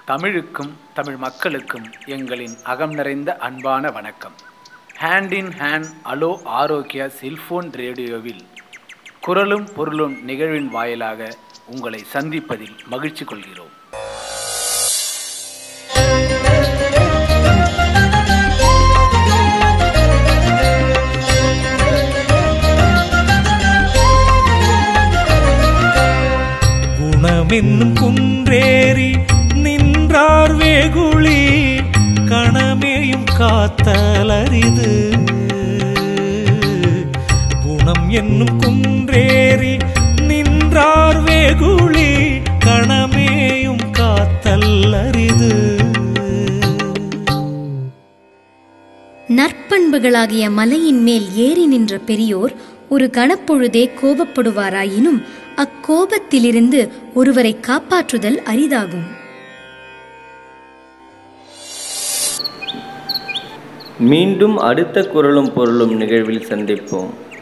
தமிழுக்கும் தமிழ் மக்களுக்கும் எங்களின் அகம் நிறைந்த அன்பான வணக்கம் hand in hand hello Arokya cellphone ரேடியோவில் குரலும் பொருளும் நிகழ்வின் வாயிலாக உங்களை சந்திப்பதில் மகிழ்ச்சி கொள்கிறோம் குணமென்னும் குன்றேறி நின்றார் வெகுளி கணமேயும் காத்தலரிது குணம் என்னும் குன்றேறி நின்றார் வெகுளி கணமேயும் காத்தல்லரிது நற்பண்புகளாகிய மலையின் மேல் ஏறி நின்ற பெரியோர் ஒரு கணப்பொழுதே கோபப்படுவாராயினும் அக்கோபத்திலிருந்து ஒருவரை காப்பாற்றுதல் அரிதாகும் மீண்டும் அடுத்த குரலும் பொருளும் நிகழ்வில் சந்திப்போம்